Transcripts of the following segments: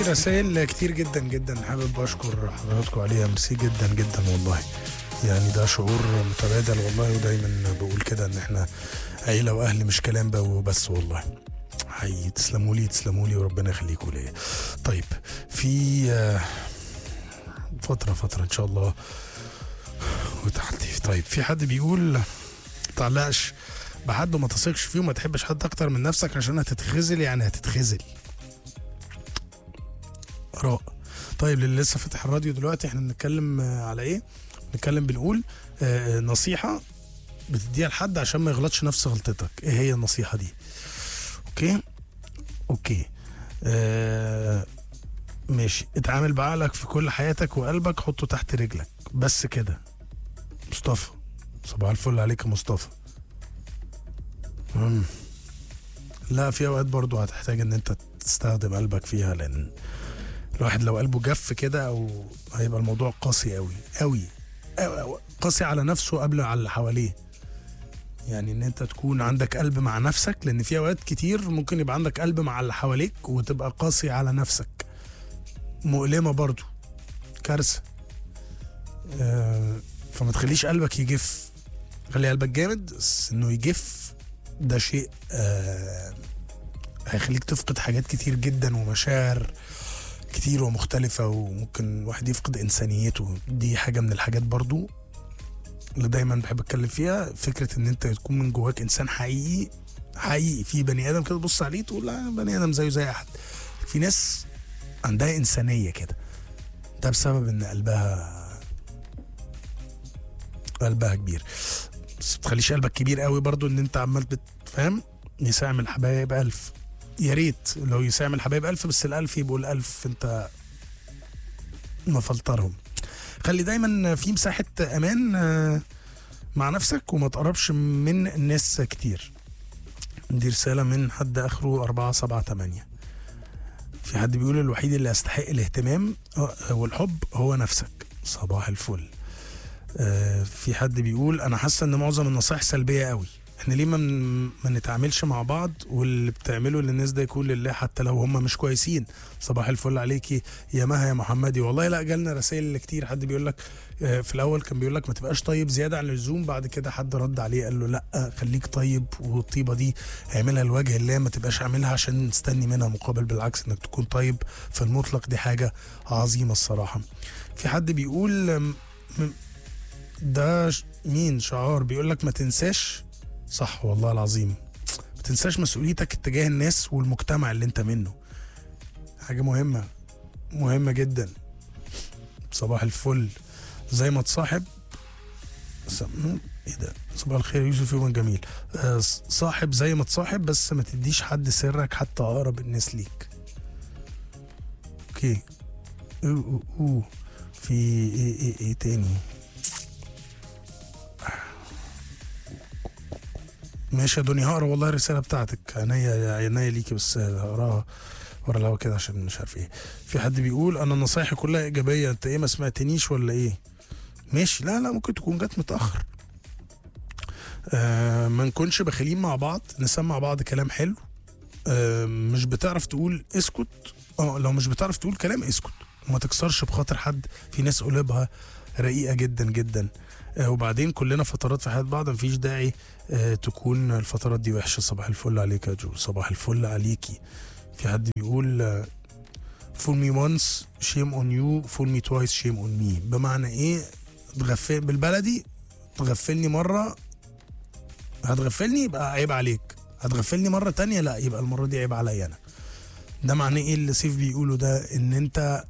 رسائل كتير جدا جدا حابب اشكر حضراتكم عليها ميرسي جدا جدا والله يعني ده شعور متبادل والله ودايما بقول كده ان احنا عيله واهل مش كلام بقى وبس والله حقيقي تسلموا لي تسلموا لي وربنا يخليكم ليا طيب في آه، فتره فتره ان شاء الله وتحدي طيب في حد بيقول ما تعلقش بحد وما تثقش فيه وما تحبش حد اكتر من نفسك عشان هتتخزل يعني هتتخزل اراء طيب للي لسه فاتح الراديو دلوقتي احنا بنتكلم آه، على ايه بنتكلم بنقول آه، نصيحه بتديها لحد عشان ما يغلطش نفس غلطتك ايه هي النصيحه دي اوكي اوكي آه ماشي اتعامل بعقلك في كل حياتك وقلبك حطه تحت رجلك بس كده مصطفى صباح الفل عليك يا مصطفى مم. لا في اوقات برضو هتحتاج ان انت تستخدم قلبك فيها لان الواحد لو قلبه جف كده او هيبقى الموضوع قاسي قوي قوي أو- قاسي على نفسه قبل على اللي حواليه يعني ان انت تكون عندك قلب مع نفسك لان في اوقات كتير ممكن يبقى عندك قلب مع اللي حواليك وتبقى قاسي على نفسك مؤلمه برضو كارثه آه، فما تخليش قلبك يجف خلي قلبك جامد بس انه يجف ده شيء آه، هيخليك تفقد حاجات كتير جدا ومشاعر كتير ومختلفة وممكن واحد يفقد إنسانيته دي حاجة من الحاجات برضو اللي دايما بحب اتكلم فيها فكره ان انت تكون من جواك انسان حقيقي حقيقي في بني ادم كده تبص عليه تقول لا بني ادم زيه زي احد في ناس عندها انسانيه كده ده بسبب ان قلبها قلبها كبير بس تخليش قلبك كبير قوي برضو ان انت عمال بتفهم يساعم الحبايب ألف يا ريت لو يساعم الحبايب ألف بس الألف يبقوا الألف انت مفلترهم خلي دايما في مساحة أمان آه، مع نفسك وما تقربش من الناس كتير دي رسالة من حد آخره أربعة سبعة تمانية في حد بيقول الوحيد اللي يستحق الاهتمام آه، والحب هو نفسك صباح الفل آه، في حد بيقول أنا حاسة إن معظم النصائح سلبية قوي احنا ليه ما, من- ما نتعاملش مع بعض واللي بتعمله للناس ده يكون لله حتى لو هم مش كويسين صباح الفل عليكي يا مها يا محمدي والله لا جالنا رسائل كتير حد بيقول لك آه، في الاول كان بيقول لك ما تبقاش طيب زياده عن اللزوم بعد كده حد رد عليه قال له لا خليك طيب والطيبه دي اعملها لوجه الله ما تبقاش عاملها عشان تستني منها مقابل بالعكس انك تكون طيب في المطلق دي حاجه عظيمه الصراحه في حد بيقول آم، م- ده ش- مين شعار بيقول لك ما تنساش صح والله العظيم ما تنساش مسؤوليتك اتجاه الناس والمجتمع اللي انت منه حاجه مهمه مهمه جدا صباح الفل زي ما تصاحب س- م- ايه ده صباح الخير يا يوسف يوم جميل آه، ص- صاحب زي ما تصاحب بس ما تديش حد سرك حتى اقرب الناس ليك اوكي أوه أوه أوه. في ايه ايه ايه تاني ماشي يا دنيا هقرا والله الرساله بتاعتك عينيا عينيا ليكي بس هقراها ورا الهوا كده عشان مش عارف ايه في حد بيقول انا نصايحي كلها ايجابيه انت ايه ما سمعتنيش ولا ايه ماشي لا لا ممكن تكون جت متاخر آه ما نكونش بخيلين مع بعض نسمع بعض كلام حلو آه مش بتعرف تقول اسكت اه لو مش بتعرف تقول كلام اسكت وما تكسرش بخاطر حد في ناس قلوبها رقيقه جدا جدا آه وبعدين كلنا فترات في حياه بعض مفيش داعي آه تكون الفترات دي وحشه صباح الفل عليك يا جو صباح الفل عليكي في حد بيقول آه، fool me once shame on you fool me twice shame on me بمعنى ايه تغفل بالبلدي تغفلني مرة هتغفلني يبقى عيب عليك هتغفلني مرة تانية لا يبقى المرة دي عيب عليا انا ده معناه ايه اللي سيف بيقوله ده ان انت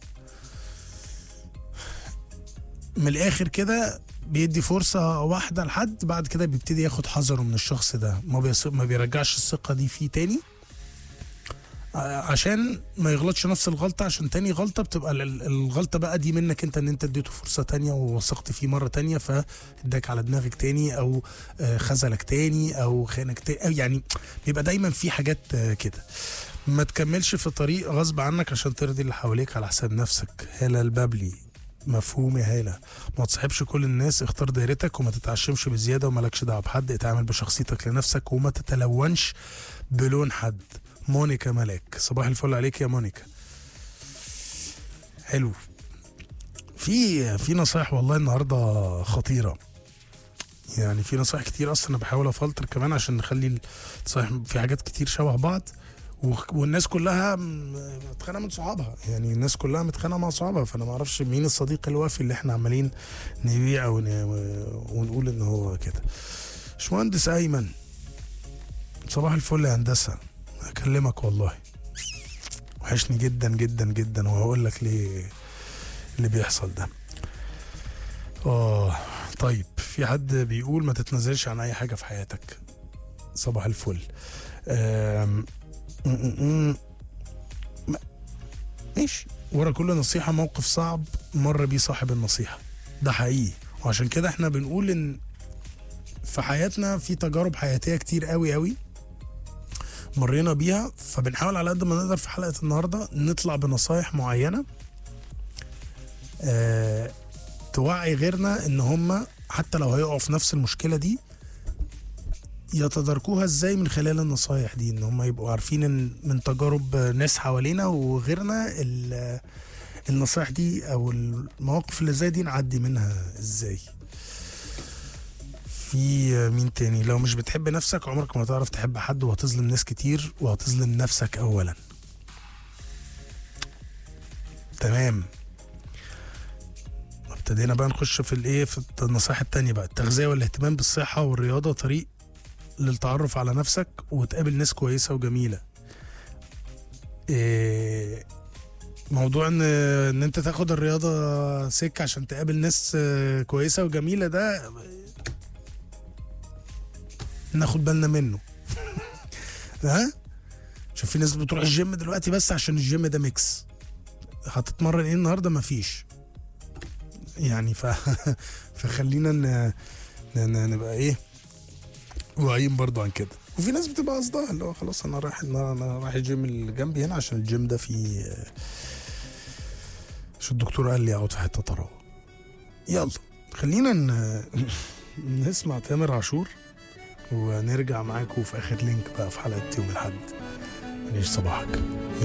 من الاخر كده بيدي فرصة واحدة لحد بعد كده بيبتدي ياخد حذره من الشخص ده ما, بيص... ما بيرجعش الثقة دي فيه تاني عشان ما يغلطش نفس الغلطة عشان تاني غلطة بتبقى ال- الغلطة بقى دي منك انت ان انت اديته فرصة تانية ووثقت فيه مرة تانية فاداك على دماغك تاني او آه، خذلك تاني او خانك تاني أو يعني بيبقى دايما في حاجات آه، كده ما تكملش في طريق غصب عنك عشان ترضي اللي حواليك على حساب نفسك هالة البابلي مفهوم يا هالة ما تصاحبش كل الناس اختار دايرتك وما تتعشمش بزيادة ومالكش دعوة بحد اتعامل بشخصيتك لنفسك وما تتلونش بلون حد مونيكا ملاك صباح الفل عليك يا مونيكا حلو في في نصايح والله النهارده خطيره يعني في نصايح كتير اصلا انا بحاول افلتر كمان عشان نخلي النصايح في حاجات كتير شبه بعض وخ- والناس كلها م- متخانقه من صحابها يعني الناس كلها متخانقه مع صحابها فانا ما اعرفش مين الصديق الوافي اللي احنا عمالين نبيع ون... ونقول ان هو كده باشمهندس ايمن صباح الفل يا هندسه اكلمك والله وحشني جدا جدا جدا وهقول لك ليه اللي بيحصل ده اه طيب في حد بيقول ما تتنازلش عن اي حاجه في حياتك صباح الفل آم، م- م- م- ما- ماشي ورا كل نصيحه موقف صعب مر بيه صاحب النصيحه ده حقيقي وعشان كده احنا بنقول ان في حياتنا في تجارب حياتيه كتير قوي قوي مرينا بيها فبنحاول على قد ما نقدر في حلقه النهارده نطلع بنصايح معينه آه توعي غيرنا ان هم حتى لو هيقعوا في نفس المشكله دي يتداركوها ازاي من خلال النصايح دي ان هم يبقوا عارفين ان من تجارب ناس حوالينا وغيرنا ال- النصايح دي او المواقف اللي زي دي نعدي منها ازاي في مين تاني لو مش بتحب نفسك عمرك ما هتعرف تحب حد وهتظلم ناس كتير وهتظلم نفسك اولا تمام ابتدينا بقى نخش في الايه في النصائح التانية بقى التغذية والاهتمام بالصحة والرياضة طريق للتعرف على نفسك وتقابل ناس كويسة وجميلة إيه موضوع ان ان انت تاخد الرياضة سكة عشان تقابل ناس آه، كويسة وجميلة ده ناخد بالنا منه ها عشان في ناس بتروح الجيم دلوقتي بس عشان الجيم ده ميكس هتتمرن ايه النهارده مفيش يعني ف... فخلينا ن... ن... ن- نبقى ايه واعيين برضو عن كده وفي ناس بتبقى قصدها اللي هو خلاص انا رايح انا رايح الجيم اللي جنبي هنا عشان الجيم ده فيه عشان الدكتور قال لي اقعد في حته طراوه يلا خلينا ن... نسمع تامر عاشور ونرجع معاكم في اخر لينك بقى في حلقه يوم الاحد منيش صباحك